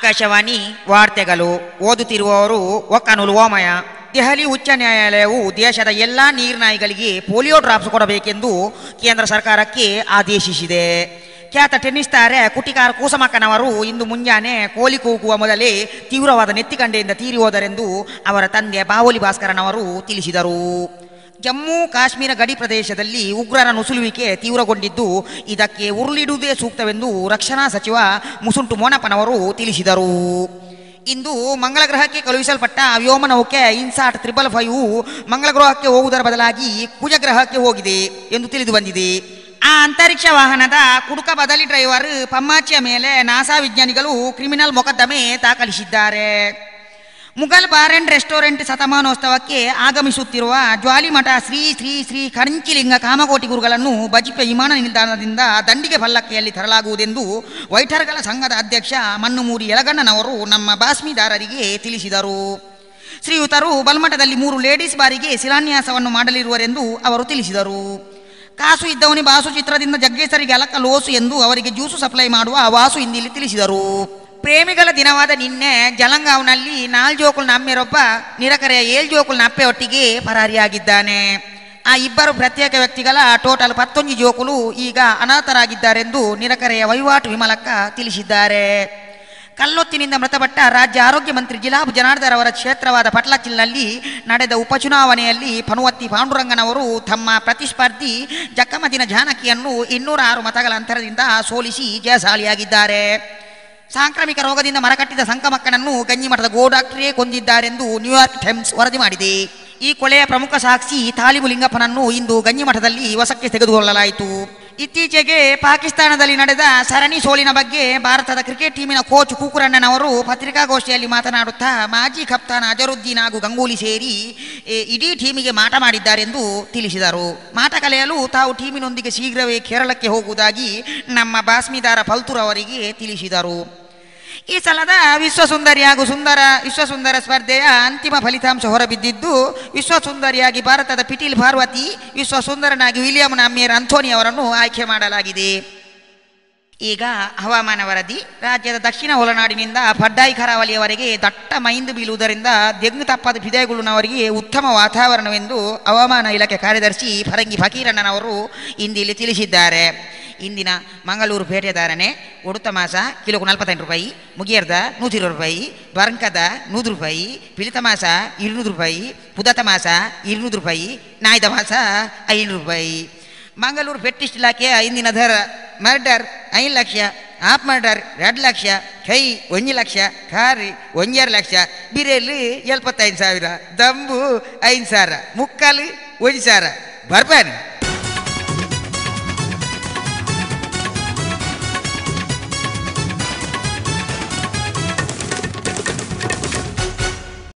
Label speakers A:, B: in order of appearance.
A: ಆಕಾಶವಾಣಿ ವಾರ್ತೆಗಳು ಓದುತ್ತಿರುವವರು ಒಕ್ಕನುಲು ಓಮಯ ದೆಹಲಿ ಉಚ್ಚ ನ್ಯಾಯಾಲಯವು ದೇಶದ ಎಲ್ಲ ನೀರ್ನಾಯಿಗಳಿಗೆ ಪೋಲಿಯೋ ಡ್ರಾಪ್ಸ್ ಕೊಡಬೇಕೆಂದು ಕೇಂದ್ರ ಸರ್ಕಾರಕ್ಕೆ ಆದೇಶಿಸಿದೆ ಖ್ಯಾತ ಟೆನ್ನಿಸ್ ತಾರೆ ಕುಟಿಕಾರ ಕೂಸಮಕ್ಕನವರು ಇಂದು ಮುಂಜಾನೆ ಕೋಲಿ ಕೂಗುವ ಮೊದಲೇ ತೀವ್ರವಾದ ನೆತ್ತಿಕಂಡೆಯಿಂದ ತೀರಿ ಹೋದರೆಂದು ಅವರ ತಂದೆ ಬಾವೋಲಿ ಭಾಸ್ಕರನವರು ತಿಳಿಸಿದರು ಜಮ್ಮು ಕಾಶ್ಮೀರ ಗಡಿ ಪ್ರದೇಶದಲ್ಲಿ ಉಗ್ರರ ನುಸುಳುವಿಕೆ ತೀವ್ರಗೊಂಡಿದ್ದು ಇದಕ್ಕೆ ಉರುಳಿಡುವುದೇ ಸೂಕ್ತವೆಂದು ರಕ್ಷಣಾ ಸಚಿವ ಮುಸುಂಟು ಮೋನಪ್ಪನವರು ತಿಳಿಸಿದರು ಇಂದು ಮಂಗಳ ಗ್ರಹಕ್ಕೆ ಕಳುಹಿಸಲ್ಪಟ್ಟ ವ್ಯೋಮನೌಕೆ ಇನ್ಸಾಟ್ ತ್ರಿಬಲ್ ಫೈವ್ ಮಂಗಳ ಗ್ರಹಕ್ಕೆ ಹೋಗುವುದರ ಬದಲಾಗಿ ಕುಜ ಗ್ರಹಕ್ಕೆ ಹೋಗಿದೆ ಎಂದು ತಿಳಿದು ಬಂದಿದೆ ಆ ಅಂತರಿಕ್ಷ ವಾಹನದ ಕುಡುಕ ಬದಲಿ ಡ್ರೈವರ್ ಪಮ್ಮಾಚಿಯ ಮೇಲೆ ನಾಸಾ ವಿಜ್ಞಾನಿಗಳು ಕ್ರಿಮಿನಲ್ ಮೊಕದ್ದಮೆ ದಾಖಲಿಸಿದ್ದಾರೆ ಮುಘಲ್ ಬಾರ್ ಅಂಡ್ ರೆಸ್ಟೋರೆಂಟ್ ಶತಮಾನೋತ್ಸವಕ್ಕೆ ಆಗಮಿಸುತ್ತಿರುವ ಜ್ವಾಲಿಮಠ ಶ್ರೀ ಶ್ರೀ ಶ್ರೀ ಕರಂಚಿಲಿಂಗ ಕಾಮಕೋಟಿ ಗುರುಗಳನ್ನು ಬಜಿಪೆ ವಿಮಾನ ನಿಲ್ದಾಣದಿಂದ ದಂಡಿಗೆ ಪಲ್ಲಕ್ಕಿಯಲ್ಲಿ ತರಲಾಗುವುದೆಂದು ವೈಠರ್ಗಳ ಸಂಘದ ಅಧ್ಯಕ್ಷ ಮಣ್ಣುಮೂರಿ ಯಲಗಣ್ಣನವರು ನಮ್ಮ ಬಾಸ್ಮಿದಾರರಿಗೆ ತಿಳಿಸಿದರು ಶ್ರೀಯುತರು ಬಲ್ಮಠದಲ್ಲಿ ಮೂರು ಲೇಡೀಸ್ ಬಾರಿಗೆ ಶಿಲಾನ್ಯಾಸವನ್ನು ಮಾಡಲಿರುವರೆಂದು ಅವರು ತಿಳಿಸಿದರು ಕಾಸು ಇದ್ದವನಿ ಬಾಸು ಚಿತ್ರದಿಂದ ಜಗ್ಗೇಸರಿಗೆ ಅಲಕ ಲೋಸು ಎಂದು ಅವರಿಗೆ ಜ್ಯೂಸು ಸಪ್ಲೈ ಮಾಡುವ ವಾಸು ಇಂದಿಲ್ಲಿ ತಿಳಿಸಿದರು ಪ್ರೇಮಿಗಳ ದಿನವಾದ ನಿನ್ನೆ ಜಲಂಗಾವ್ನಲ್ಲಿ ನಾಲ್ ಜೋಕುಲ್ನ ಅಮ್ಮೆರೊಬ್ಬ ನಿರಕರೆಯ ಏಳ್ ಜೋಕುಲ್ನ ಅಪ್ಪೆ ಒಟ್ಟಿಗೆ ಪರಾರಿಯಾಗಿದ್ದಾನೆ ಆ ಇಬ್ಬರು ಪ್ರತ್ಯೇಕ ವ್ಯಕ್ತಿಗಳ ಟೋಟಲ್ ಪತ್ತೊಂದು ಜೋಕುಲು ಈಗ ಅನಾಥರಾಗಿದ್ದಾರೆಂದು ನಿರಕರೆಯ ವಹಿವಾಟು ವಿಮಲಕ್ಕ ತಿಳಿಸಿದ್ದಾರೆ ಕಲ್ಲೊತ್ತಿನಿಂದ ಮೃತಪಟ್ಟ ರಾಜ್ಯ ಆರೋಗ್ಯ ಮಂತ್ರಿ ಜಿಲಾಬ್ ಜನಾರ್ದರ್ ಅವರ ಕ್ಷೇತ್ರವಾದ ಪಟ್ಲಚಿಲ್ನಲ್ಲಿ ನಡೆದ ಉಪಚುನಾವಣೆಯಲ್ಲಿ ಪನುವತ್ತಿ ಪಾಂಡುರಂಗನವರು ತಮ್ಮ ಪ್ರತಿಸ್ಪರ್ಧಿ ಜಕ್ಕಮದಿನ ಜಾನಕಿಯನ್ನು ಇನ್ನೂರ ಆರು ಮತಗಳ ಅಂತರದಿಂದ ಸೋಲಿಸಿ ಜಯಶಾಲಿಯಾಗಿದ್ದಾರೆ ಸಾಂಕ್ರಾಮಿಕ ರೋಗದಿಂದ ಮರಕಟ್ಟಿದ ಸಂಕಮಕ್ಕನನ್ನು ಗಂಜಿಮಠದ ಗೋ ಡಾಕ್ಟರೇ ಕೊಂದಿದ್ದಾರೆಂದು ನ್ಯೂಯಾರ್ಕ್ ಟೈಮ್ಸ್ ವರದಿ ಮಾಡಿದೆ ಈ ಕೊಲೆಯ ಪ್ರಮುಖ ಸಾಕ್ಷಿ ತಾಲಿಬು ಲಿಂಗಪ್ಪನನ್ನು ಇಂದು ಗಂಜಿಮಠದಲ್ಲಿ ವಶಕ್ಕೆ ತೆಗೆದುಕೊಳ್ಳಲಾಯಿತು ಇತ್ತೀಚೆಗೆ ಪಾಕಿಸ್ತಾನದಲ್ಲಿ ನಡೆದ ಸರಣಿ ಸೋಲಿನ ಬಗ್ಗೆ ಭಾರತದ ಕ್ರಿಕೆಟ್ ಟೀಮಿನ ಕೋಚ್ ಕೂಕುರಣ್ಣನವರು ಪತ್ರಿಕಾಗೋಷ್ಠಿಯಲ್ಲಿ ಮಾತನಾಡುತ್ತಾ ಮಾಜಿ ಕಪ್ತಾನ್ ಅಜರುದ್ದೀನ್ ಹಾಗೂ ಗಂಗೂಲಿ ಸೇರಿ ಎ, ಇಡೀ ಟೀಮಿಗೆ ಮಾಟ ಮಾಡಿದ್ದಾರೆಂದು ತಿಳಿಸಿದರು ಮಾಟ ಕಲೆಯಲು ತಾವು ಟೀಮಿನೊಂದಿಗೆ ಶೀಘ್ರವೇ ಕೇರಳಕ್ಕೆ ಹೋಗುವುದಾಗಿ ನಮ್ಮ ಬಾಸ್ಮಿದಾರ ಫಲ್ತೂರ್ ಅವರಿಗೆ ತಿಳಿಸಿದರು ಈ ಸಲದ ವಿಶ್ವಸುಂದರಿ ಹಾಗೂ ಸುಂದರ ವಿಶ್ವಸುಂದರ ಸ್ಪರ್ಧೆಯ ಅಂತಿಮ ಫಲಿತಾಂಶ ಹೊರಬಿದ್ದಿದ್ದು ವಿಶ್ವಸುಂದರಿಯಾಗಿ ಭಾರತದ ಪಿಟೀಲ್ ಪಾರ್ವತಿ ವಿಶ್ವಸುಂದರನಾಗಿ ವಿಲಿಯಂ ನಾಮ್ಯರ್ ಅಂಥೋನಿ ಅವರನ್ನು ಆಯ್ಕೆ ಮಾಡಲಾಗಿದೆ ಈಗ ಹವಾಮಾನ ವರದಿ ರಾಜ್ಯದ ದಕ್ಷಿಣ ಒಳನಾಡಿನಿಂದ ಪಡ್ಡಾಯಿ ಕರಾವಳಿಯವರೆಗೆ ದಟ್ಟ ಮೈಂದು ಬೀಳುವುದರಿಂದ ದೆಂಗು ತಪ್ಪದ ಬಿದೆಗುಳುನವರಿಗೆ ಉತ್ತಮ ವಾತಾವರಣವೆಂದು ಹವಾಮಾನ ಇಲಾಖೆ ಕಾರ್ಯದರ್ಶಿ ಫರಂಗಿ ಫಕೀರಣ್ಣನವರು ಇಂದಿಲ್ಲಿ ತಿಳಿಸಿದ್ದಾರೆ ಇಂದಿನ ಮಂಗಳೂರು ಪೇಟೆ ಧಾರಣೆ ಉಡುತ ಮಾಸ ಕಿಲೋಕು ನಲ್ವತ್ತೆಂಟು ರೂಪಾಯಿ ಮುಗಿಯರ್ದ ನೂತಿ ಇರುವತ್ತು ರೂಪಾಯಿ ಬರ್ಂಕದ ನೂರು ರೂಪಾಯಿ ಪಿಲಿತ ಮಾಸ ഇരുന്നൂറ് ರೂಪಾಯಿ ಪುದತ ಮಾಸ ഇരുന്നൂറ് ರೂಪಾಯಿ ನಾಯ್ದ ಮಾಸ ಐನೂರು ರೂಪಾಯಿ ಮಂಗಳೂರು ಪೆಟ್ಟಿಸ್ಟ್ ಇಲಾಖೆಯ ಇಂದಿನ ದರ ಮರ್ಡರ್ ಐದು ಲಕ್ಷ ಹಾಫ್ ಮರ್ಡರ್ ಎರಡು ಲಕ್ಷ ಕೈ ಒಂದು ಲಕ್ಷ ಕಾರಿ ಒಂಜೆರಡು ಲಕ್ಷ ಬಿರಿಯಲ್ಲಿ ಎಲ್ಪತ್ತೈದು ಸಾವಿರ ದಂಬು ಐದು ಸಾವಿರ ಮುಕ್ಕಾಲು ಒಂದು ಸಾವಿರ ಬರ್ಬಾನೆ